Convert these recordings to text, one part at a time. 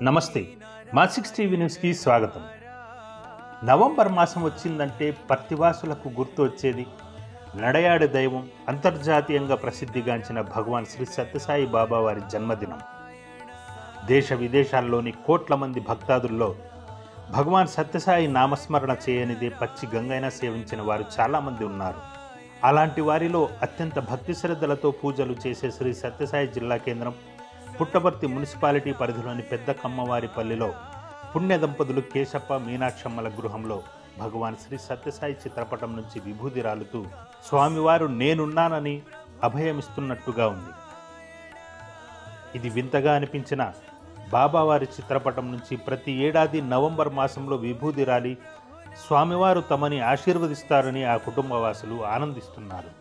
నమస్తే మా six TV న్యూస్కి స్వాగతం నవంబర్ మాసం వచ్చిందంటే పత్తివాసులకు గుర్తు వచ్చేది నడయాడు దైవం అంతర్జాతీయంగా ప్రసిద్ధిగాంచిన భగవాన్ శ్రీ సత్యసాయి బాబా వారి జన్మదినం దేశ విదేశాల్లోని కోట్ల మంది భక్తాదుల్లో భగవాన్ సత్యసాయి నామస్మరణ చేయనిదే పచ్చి గంగైనా సేవించిన వారు చాలామంది ఉన్నారు అలాంటి వారిలో అత్యంత భక్తి శ్రద్ధలతో పూజలు చేసే శ్రీ సత్యసాయి జిల్లా కేంద్రం పుట్టపర్తి మున్సిపాలిటీ పరిధిలోని పెద్ద కమ్మవారిపల్లిలో పుణ్య దంపతులు కేశప్ప మీనాక్షమ్మల గృహంలో భగవాన్ శ్రీ సత్యసాయి చిత్రపటం నుంచి విభూది రాలుతూ స్వామివారు నేనున్నానని అభయమిస్తున్నట్టుగా ఉంది ఇది వింతగా అనిపించిన బాబావారి చిత్రపటం నుంచి ప్రతి ఏడాది నవంబర్ మాసంలో విభూది రాలి స్వామివారు తమని ఆశీర్వదిస్తారని ఆ కుటుంబవాసులు ఆనందిస్తున్నారు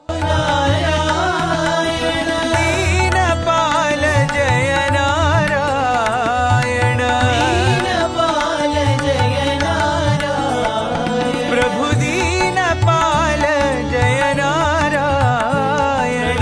दीनपाल जय नारायण प्रभु दीनपाल जय नारायण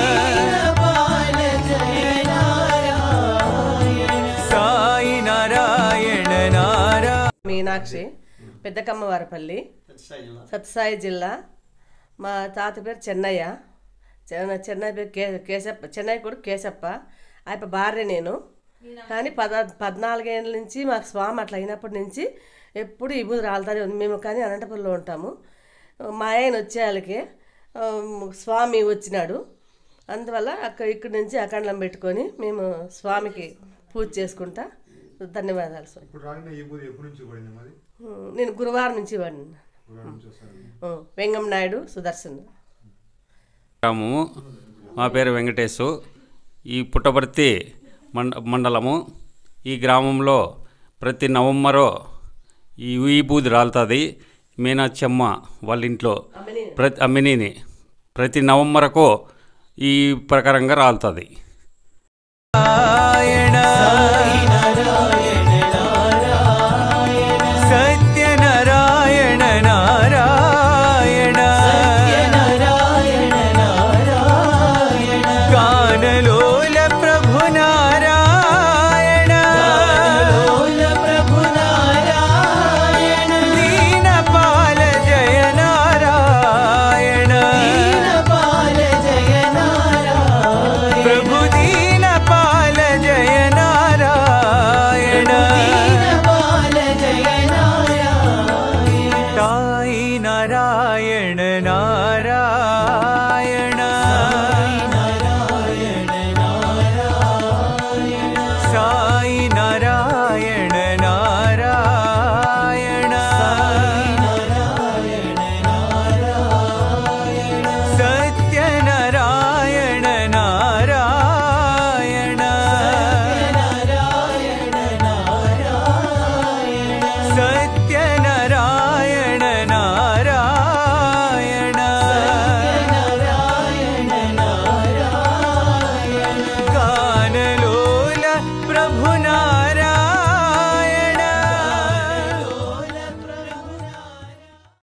साई नारायण नारायण మీనాక్షి పెద్దకమ్మవారిపల్లి సత్యసాయి జిల్లా మా తాత పేరు చెన్నయ్య చెన్న- చెన్నై పేరు కే కేశప్ప చెన్నై కూడా కేశప్ప ఆయన భార్య నేను కానీ పద పద్నాలుగేళ్ళ నుంచి మాకు స్వామి అట్లా అయినప్పటి నుంచి ఎప్పుడు ఇబ్బంది రాలుతానే ఉంది మేము కానీ అనంతపురంలో ఉంటాము మా ఆయన వచ్చేయాలకి ఆ, స్వామి వచ్చినాడు అందువల్ల అక్కడ ఇక్కడి నుంచి అఖండం పెట్టుకొని మేము స్వామికి పూజ చేసుకుంటా ధన్యవాదాలు స్వామి ఇప్పుడు రాగిన ఈ బూది ఎప్పటి నుంచి పడింది మరి ఉమ్, నేను గురువారం నుంచి వాడిని పురాణం నుంచి వస్తారు ఉమ్, వెంగం నాయుడు సుదర్శన్ గ్రామము మా పేరు వెంకటేశు ఈ పుట్టపర్తి మండ మండలము ఈ గ్రామంలో ప్రతి నవంబరు ఈ ఈ బూది రాలుతుంది మీనాచమ్మ వాళ్ళ ఇంట్లో ప్రతి అమ్మినీని ప్రతి నవంబరకు ఈ ప్రకారంగా రాలుతుంది सत्यनारायण नारायण गानलोल प्रभु नारायण दीनपाल जय नारायण प्रभु दीनपाल जय नारायण साई नारायण नारायण